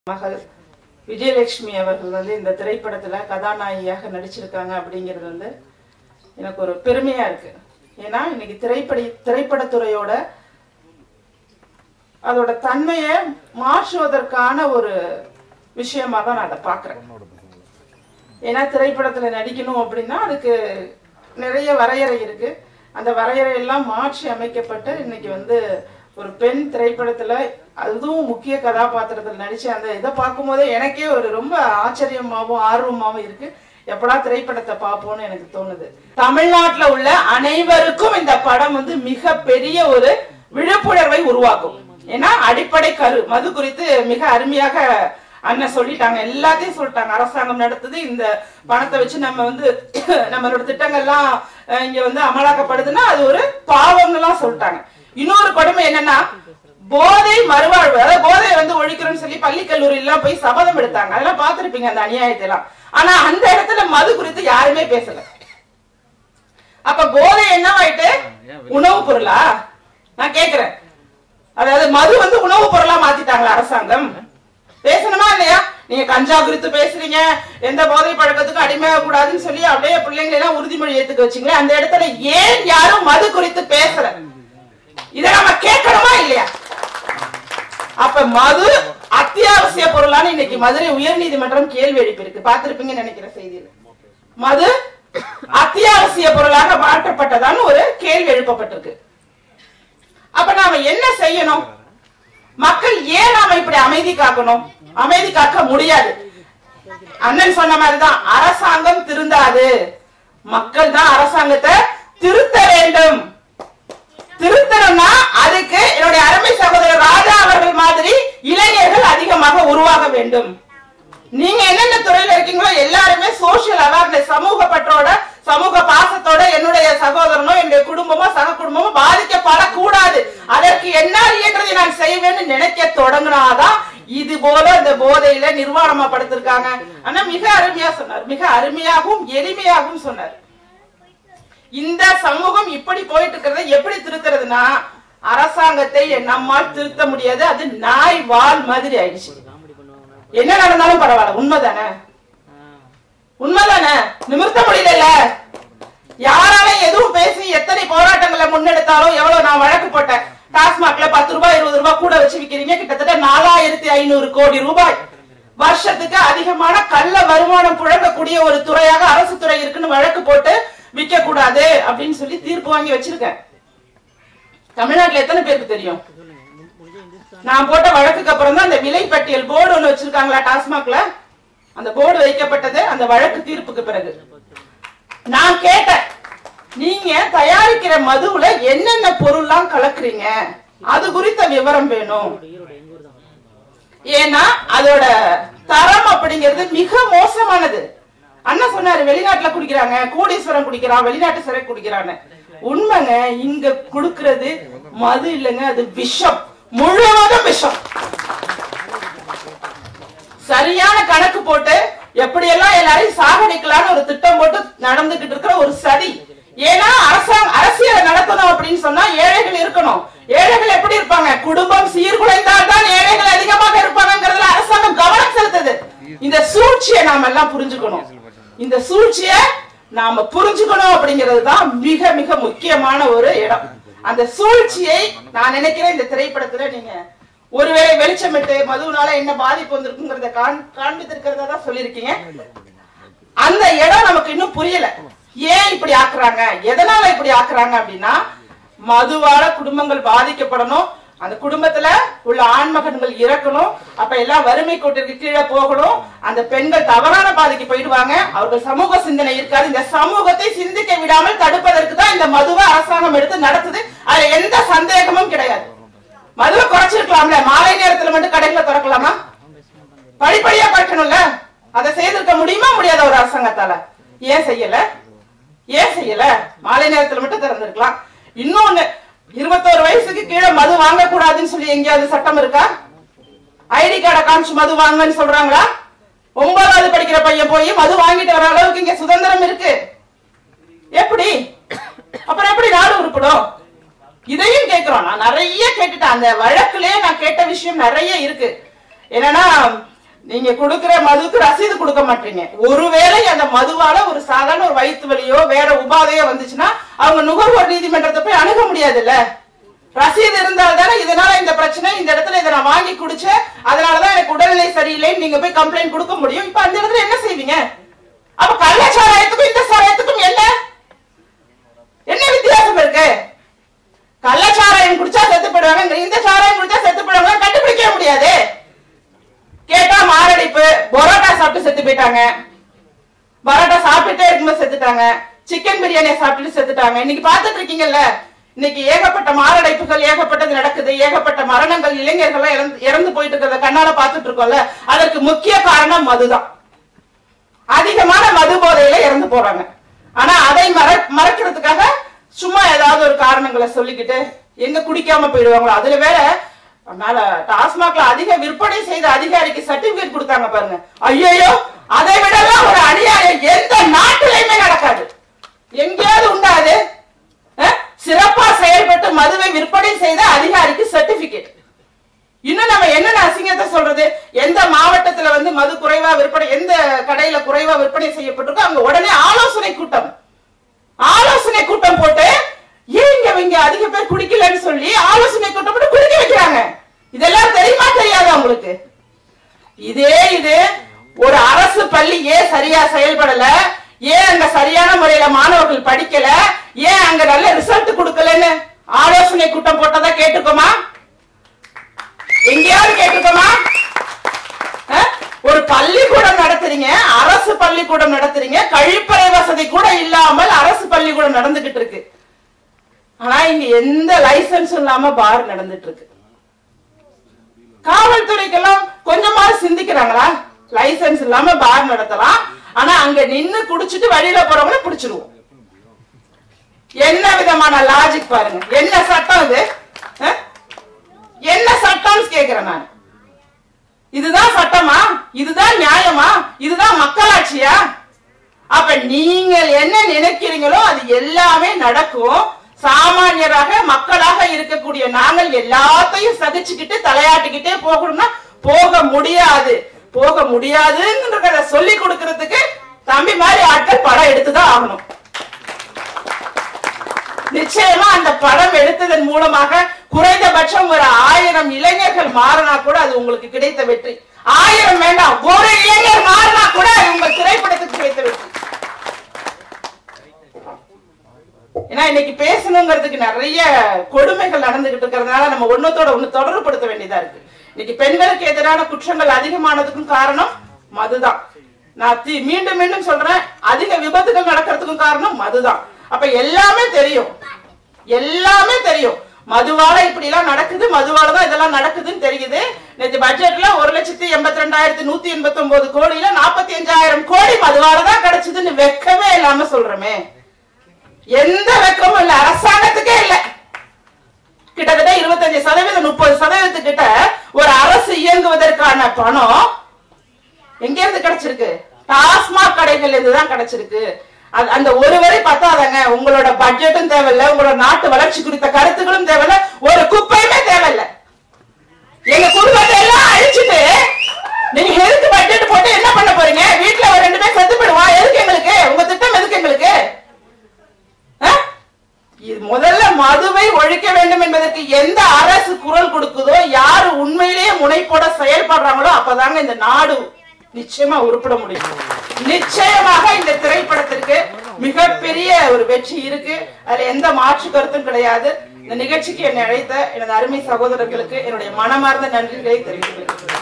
மகள் விஜயலட்சுமி அவர்கள் வந்து இந்த திரைப்படத்துல கதாநாயகியாக நடிச்சிருக்காங்க அப்படிங்கிறது வந்து எனக்கு ஒரு பெருமையா இருக்கு ஏன்னா இன்னைக்கு திரைப்பட திரைப்படத்துறையோட அதோட தன்மையை மாற்றுவதற்கான ஒரு விஷயமா தான் நான் அதை பார்க்குறேன் ஏன்னா திரைப்படத்துல நடிக்கணும் அப்படின்னா அதுக்கு நிறைய வரையறை இருக்கு அந்த வரையறை எல்லாம் மாற்றி அமைக்கப்பட்டு இன்னைக்கு வந்து ஒரு பெண் திரைப்படத்துல அதுவும் முக்கிய கதாபாத்திரத்தில் நடிச்சு அந்த இதை பார்க்கும்போதே எனக்கே ஒரு ரொம்ப ஆச்சரியமாவும் ஆர்வமாவும் இருக்கு எப்படா திரைப்படத்தை பார்ப்போம்னு எனக்கு தோணுது தமிழ்நாட்டுல உள்ள அனைவருக்கும் இந்த படம் வந்து மிக பெரிய ஒரு விழிப்புணர்வை உருவாக்கும் ஏன்னா அடிப்படை கரு மது குறித்து மிக அருமையாக அண்ணன் சொல்லிட்டாங்க எல்லாத்தையும் சொல்லிட்டாங்க அரசாங்கம் நடத்துது இந்த பணத்தை வச்சு நம்ம வந்து நம்மளோட திட்டங்கள்லாம் அஹ், இங்க வந்து அமலாக்கப்படுதுன்னா அது ஒரு பாவங்கள்லாம் சொல்லிட்டாங்க இன்னொரு கொடுமை என்னன்னா போதை மறுவாழ்வு அதாவது போதை வந்து ஒழிக்கிறோம்னு சொல்லி பள்ளி கல்லூரி எல்லாம் போய் சபதம் எடுத்தாங்க அதெல்லாம் பார்த்திருப்பீங்க அந்த அநியாயத்தை எல்லாம் ஆனா அந்த இடத்துல மது குறித்து யாருமே பேசல அப்ப போதை என்னவாயிட்டு உணவு பொருளா நான் கேக்குறேன் அதாவது மது வந்து உணவு பொருளா மாத்திட்டாங்களா அரசாங்கம் பேசணுமா இல்லையா நீங்க கஞ்சா குறித்து பேசுறீங்க எந்த போதை பழக்கத்துக்கும் அடிமையாக கூடாதுன்னு சொல்லி அப்படியே பிள்ளைங்களை எல்லாம் உறுதிமொழி ஏத்துக்க வச்சீங்களே அந்த இடத்துல ஏன் யாரும் மது குறித்து பேசல இத நம்ம கேட்கணுமா இல்லையா அப்ப மது அத்தியாவசிய பொருளான இன்னைக்கு மதுரை உயர்நீதிமன்றம் கேள்வி எழுப்பியிருக்கு பார்த்திருப்பீங்கன்னு நினைக்கிற செய்தியில மது அத்தியாவசிய பொருளாக மாற்றப்பட்டதான்னு ஒரு கேள்வி எழுப்பப்பட்டிருக்கு அப்ப நாம என்ன செய்யணும் மக்கள் ஏன் நாம இப்படி அமைதி காக்கணும் அமைதி காக்க முடியாது அண்ணன் சொன்ன மாதிரிதான் அரசாங்கம் திருந்தாது மக்கள் தான் அரசாங்கத்தை திருத்த வேண்டும் திருத்தணும்னா அதுக்கு என்னுடைய அருமை சகோதரர் ராஜா அவர்கள் மாதிரி இளைஞர்கள் அதிகமாக உருவாக வேண்டும் நீங்க என்னென்ன துறையில இருக்கீங்களோ எல்லாருமே சோசியல் அவேர்னஸ் சமூக பற்றோட சமூக பாசத்தோட என்னுடைய சகோதரனோ என்னுடைய குடும்பமோ சக குடும்பமோ பாதிக்கப்படக்கூடாது அதற்கு என்ன இயன்றதை நான் செய்வேன்னு நினைக்க தொடங்கினாதான் இது போல இந்த போதையில நிர்வாணமா படுத்திருக்காங்க ஆனா மிக அருமையா சொன்னார் மிக அருமையாகவும் எளிமையாகவும் சொன்னார் இந்த சமூகம் இப்படி போயிட்டு இருக்கிறத எப்படி திருத்துறதுன்னா அரசாங்கத்தை நம்மால் திருத்த முடியாது அது நாய் வால் மாதிரி ஆயிடுச்சு என்ன நடந்தாலும் பரவாயில்ல உண்மைதானே உண்மைதானே நிமிர்த்த முடியல யாரால எதுவும் பேசி எத்தனை போராட்டங்களை முன்னெடுத்தாலும் எவ்வளவு நான் வழக்கு போட்டேன் டாஸ்மாக்ல பத்து ரூபாய் இருபது ரூபாய் கூட வச்சு விக்கிறீங்க கிட்டத்தட்ட நாலாயிரத்தி ஐநூறு கோடி ரூபாய் வருஷத்துக்கு அதிகமான கள்ள வருமானம் புழங்கக்கூடிய ஒரு துறையாக அரசு துறை இருக்குன்னு வழக்கு போட்டு விற்க கூடாது அப்படின்னு சொல்லி தீர்ப்பு வாங்கி வச்சிருக்கேன் தமிழ்நாட்டுல எத்தனை பேருக்கு தெரியும் நான் போட்ட வழக்குக்கு அப்புறம் தான் அந்த விலை பட்டியல் போர்டு ஒண்ணு வச்சிருக்காங்களா டாஸ்மாக்ல அந்த போர்டு வைக்கப்பட்டது அந்த வழக்கு தீர்ப்புக்கு பிறகு நான் கேட்டேன் நீங்க தயாரிக்கிற மதுவுல என்னென்ன பொருள்லாம் கலக்குறீங்க அது குறித்த விவரம் வேணும் ஏன்னா அதோட தரம் அப்படிங்கிறது மிக மோசமானது அண்ணன் சொன்னாரு வெளிநாட்டுல குடிக்கிறாங்க கோடீஸ்வரம் குடிக்கிறான் வெளிநாட்டு சிறை குடிக்கிறான்னு உண்மைங்க இங்க குடுக்கிறது மது இல்லைங்க அது விஷம் முழுவதும் விஷம் சரியான கணக்கு போட்டு எப்படியெல்லாம் எல்லாரையும் சாகடிக்கலாம்னு ஒரு திட்டம் போட்டு நடந்துகிட்டு இருக்கிற ஒரு சதி ஏன்னா அரசாங்க அரசியலை நடத்தணும் அப்படின்னு சொன்னா ஏழைகள் இருக்கணும் ஏழைகள் எப்படி இருப்பாங்க குடும்பம் சீர்குலைந்தால் தான் ஏழைகள் அதிகமாக இருப்பாங்கிறதுல அரசாங்கம் கவனம் செலுத்துது இந்த சூழ்ச்சியை நாம எல்லாம் புரிஞ்சுக்கணும் இந்த சூழ்ச்சியை நாம புரிஞ்சுக்கணும் அப்படிங்கிறது தான் மிக மிக முக்கியமான ஒரு இடம் அந்த சூழ்ச்சியை நான் நினைக்கிறேன் இந்த திரைப்படத்துல நீங்க ஒருவேளை வெளிச்சமிட்டு மதுவுனால என்ன பாதிப்பு வந்திருக்குங்கிறத காண் காண்பித்திருக்கிறதா தான் சொல்லியிருக்கீங்க அந்த இடம் நமக்கு இன்னும் புரியல ஏன் இப்படி ஆக்குறாங்க எதனால இப்படி ஆக்குறாங்க அப்படின்னா மதுவால குடும்பங்கள் பாதிக்கப்படணும் அந்த குடும்பத்துல உள்ள ஆண்மகன்கள் இறக்கணும் அப்ப எல்லாம் வறுமை கோட்டிற்கு கீழே போகணும் அந்த பெண்கள் தவறான பாதைக்கு போயிடுவாங்க அவர்கள் சமூக சிந்தனை இருக்காது இந்த சமூகத்தை சிந்திக்க விடாமல் தடுப்பதற்கு தான் இந்த மதுவை அரசாங்கம் எடுத்து நடத்துது அதுல எந்த சந்தேகமும் கிடையாது மதுவை குறைச்சிருக்கலாம்ல மாலை நேரத்துல மட்டும் கடைகளை திறக்கலாமா படிப்படியா குறைக்கணும்ல அதை செய்திருக்க முடியுமா முடியாத ஒரு அரசாங்கத்தால ஏன் செய்யல ஏன் செய்யல மாலை நேரத்துல மட்டும் திறந்திருக்கலாம் இன்னொன்னு இருபத்தோரு வயசுக்கு கீழே மது வாங்க கூடாதுன்னு சொல்லி எங்கேயாவது சட்டம் இருக்கா ஐடி கார்டை காமிச்சு மது வாங்கன்னு சொல்றாங்களா ஒன்பதாவது படிக்கிற பையன் போய் மது வாங்கிட்டு வர அளவுக்கு இங்க சுதந்திரம் இருக்கு எப்படி அப்புறம் எப்படி நாடு உருப்படும் இதையும் கேட்கிறோம் நான் நிறைய கேட்டுட்டேன் அந்த வழக்குலயே நான் கேட்ட விஷயம் நிறைய இருக்கு என்னன்னா நீங்க கொடுக்கிற மதுக்கு ரசீது கொடுக்க மாட்டீங்க ஒருவேளை அந்த மதுவால ஒரு சாதாரண ஒரு வயிற்று வலியோ வேற உபாதையோ வந்துச்சுன்னா அவங்க நுகர்வோர் நீதிமன்றத்தை போய் அணுக முடியாதுல்ல ரசீது இருந்தால் தானே இதனால இந்த பிரச்சனை இந்த இடத்துல இதை நான் வாங்கி குடிச்சேன் அதனாலதான் எனக்கு உடல்நிலை சரியில்லைன்னு நீங்க போய் கம்ப்ளைண்ட் கொடுக்க முடியும் இப்ப அந்த இடத்துல என்ன செய்வீங்க அப்ப கள்ள சாராயத்துக்கும் இந்த சாராயத்துக்கும் என்ன என்ன வித்தியாசம் இருக்கு கள்ள சாராயம் குடிச்சா செத்து போயிடுவாங்க இந்த சாராயம் குடிச்சா செத்து போயிடுவாங்க கண்டுபிடிக்கவே முடியாது கேட்டா மாரடைப்பு பரோட்டா சாப்பிட்டு செத்து போயிட்டாங்க பரோட்டா சாப்பிட்டுட்டே இருக்கும்போது செத்துட்டாங்க சிக்கன் பிரியாணியை சாப்பிட்டுட்டு செத்துட்டாங்க இன்னைக்கு பார்த்துட்டு இருக்கீங்கல்ல இன்னைக்கு ஏகப்பட்ட மாரடைப்புகள் ஏகப்பட்டது நடக்குது ஏகப்பட்ட மரணங்கள் இளைஞர்கள் இறந்து இறந்து போயிட்டு இருக்கிறத கண்ணால பார்த்துட்டு இருக்கோம்ல அதற்கு முக்கிய காரணம் மதுதான் அதிகமான மது போதையில இறந்து போறாங்க ஆனா அதை மற மறைக்கிறதுக்காக சும்மா ஏதாவது ஒரு காரணங்களை சொல்லிக்கிட்டு எங்க குடிக்காம போயிடுவாங்களோ அதுல வேற அதனால டாஸ்மாக்ல அதிக விற்பனை செய்த அதிகாரிக்கு சர்டிபிகேட் கொடுத்தாங்க பாருங்க ஐயோ அதை விடலாம் ஒரு அநியாயம் எந்த நாட்டிலையுமே நடக்காது எங்கேயாவது உண்டா அது அஹ்? சிறப்பா செயல்பட்டு மதுவை விற்பனை செய்த அதிகாரிக்கு சர்டிபிகேட் இன்னும் நம்ம என்னென்ன அசிங்கத்தை சொல்றது எந்த மாவட்டத்துல வந்து மது குறைவா விற்பனை எந்த கடையில குறைவா விற்பனை செய்யப்பட்டிருக்கோ அங்க உடனே ஆலோசனை கூட்டம் ஆலோசனை கூட்டம் போட்டு ஏன் இங்க இங்க அதிக பேர் குடிக்கலன்னு சொல்லி ஆலோசனை கூட்டம் போட்டு குடிக்க வைக்கிறாங்க இதெல்லாம் தெரியுமா தெரியாதா உங்களுக்கு இதே இது ஒரு அரசு பள்ளி ஏன் சரியா செயல்படல ஏன் அங்க சரியான முறையில மாணவர்கள் படிக்கல ஏன் அங்க நல்ல ரிசல்ட் கொடுக்கலன்னு ஆலோசனை கூட்டம் போட்டதா கேட்டுக்கோமா எங்கேயாவது கேட்டுக்கோமா அஹ்? ஒரு பள்ளிக்கூடம் நடத்துறீங்க அரசு பள்ளிக்கூடம் நடத்துறீங்க கழிப்பறை வசதி கூட இல்லாமல் அரசு பள்ளிக்கூடம் நடந்துகிட்டு இருக்கு ஆனா இங்க எந்த லைசன்ஸ் இல்லாம பார் நடந்துட்டு இருக்கு காவல்துறைக்கெல்லாம் கொஞ்சமாவது சிந்திக்கிறாங்களா லைசன்ஸ் இல்லாம பார் நடத்தலாம் ஆனா அங்க நின்னு குடிச்சிட்டு வழியில போறவங்கள பிடிச்சிருவோம் என்ன விதமான லாஜிக் பாருங்க என்ன சட்டம் இது அஹ்? என்ன சட்டம்னு கேக்குறேன் நான் இதுதான் சட்டமா இதுதான் நியாயமா இதுதான் மக்களாட்சியா அப்ப நீங்கள் என்ன நினைக்கிறீங்களோ அது எல்லாமே நடக்கும் சாமானியராக மக்களாக இருக்கக்கூடிய நாங்கள் எல்லாத்தையும் சகிச்சுக்கிட்டு தலையாட்டிக்கிட்டே போகணும்னா போக முடியாது போக முடியாதுங்கிறத சொல்லி கொடுக்கறதுக்கு தம்பி மாதிரி ஆட்கள் படம் எடுத்துதான் ஆகணும் நிச்சயமா அந்த படம் எடுத்ததன் மூலமாக குறைந்தபட்சம் ஒரு ஆயிரம் இளைஞர்கள் மாறினா கூட அது உங்களுக்கு கிடைத்த வெற்றி ஆயிரம் வேண்டாம் ஒரு இளைஞர் மாறினா கூட அது உங்கள் திரைப்படத்துக்கு கிடைத்த வெற்றி ஏன்னா இன்னைக்கு பேசணுங்கிறதுக்கு நிறைய கொடுமைகள் நடந்துகிட்டு இருக்கிறதுனால நம்ம ஒன்னத்தோட ஒண்ணு தொடர்புபடுத்த வேண்டியதா இருக்கு இன்னைக்கு பெண்களுக்கு எதிரான குற்றங்கள் அதிகமானதுக்கும் காரணம் மதுதான் நான் தி- மீண்டும் மீண்டும் சொல்றேன் அதிக விபத்துகள் நடக்கிறதுக்கும் காரணம் மதுதான் அப்ப எல்லாமே தெரியும் எல்லாமே தெரியும் மதுவால இப்படி எல்லாம் நடக்குது மதுவால தான் இதெல்லாம் நடக்குதுன்னு தெரியுது நேற்று பட்ஜெட்ல ஒரு லட்சத்தி எண்பத்தி ரெண்டாயிரத்தி நூத்தி எண்பத்தி ஒன்பது கோடியில நாற்பத்தி அஞ்சாயிரம் கோடி மதுவால தான் கிடைச்சதுன்னு வெக்கமே இல்லாம சொல்றமே எந்த வெக்கமும் இல்ல அரசாங்கத்துக்கே இல்ல கிட்டத்தட்ட இருபத்தஞ்சு சதவீதம் முப்பது சதவீதத்துக்கிட்ட ஒரு அரசு இயங்குவதற்கான பணம் எங்க இருந்து கிடைச்சிருக்கு டாஸ்மாக் கடைகள்ல இருந்து தான் கிடைச்சிருக்கு அது- அந்த ஒரு வரி பத்தாதங்க உங்களோட பட்ஜெட்டும் தேவையில்ல உங்களோட நாட்டு வளர்ச்சி குறித்த கருத்துக்களும் தேவையில்ல ஒரு குப்பையுமே தேவையில்ல எங்க குடும்பத்தை எல்லாம் அழிச்சிட்டு நீங்க எதுக்கு பட்ஜெட் போட்டு என்ன பண்ண போறீங்க வீட்டுல ஒரு ரெண்டு பேர் செத்து போயிடுவான் எதுக்கு எங்களுக்கு உங்க திட்டம் எதுக்கு எங்களுக்கு ஆ? இது முதல்ல மதுவை ஒழிக்க வேண்டும் என்பதற்கு எந்த அரசு குரல் கொடுக்குதோ யாரு உண்மையிலேயே முனைப்போட செயல்படுறாங்களோ அப்பதாங்க இந்த நாடு நிச்சயமா உருப்பட முடியும் நிச்சயமாக இந்த திரைப்படத்திற்கு மிகப்பெரிய ஒரு வெற்றி இருக்கு அதுல எந்த மாற்று கருத்தும் கிடையாது இந்த நிகழ்ச்சிக்கு என்னை அழைத்த எனது அருமை சகோதரர்களுக்கு என்னுடைய மனமார்ந்த நன்றிகளை தெரிவித்துக் கொள்கிறேன்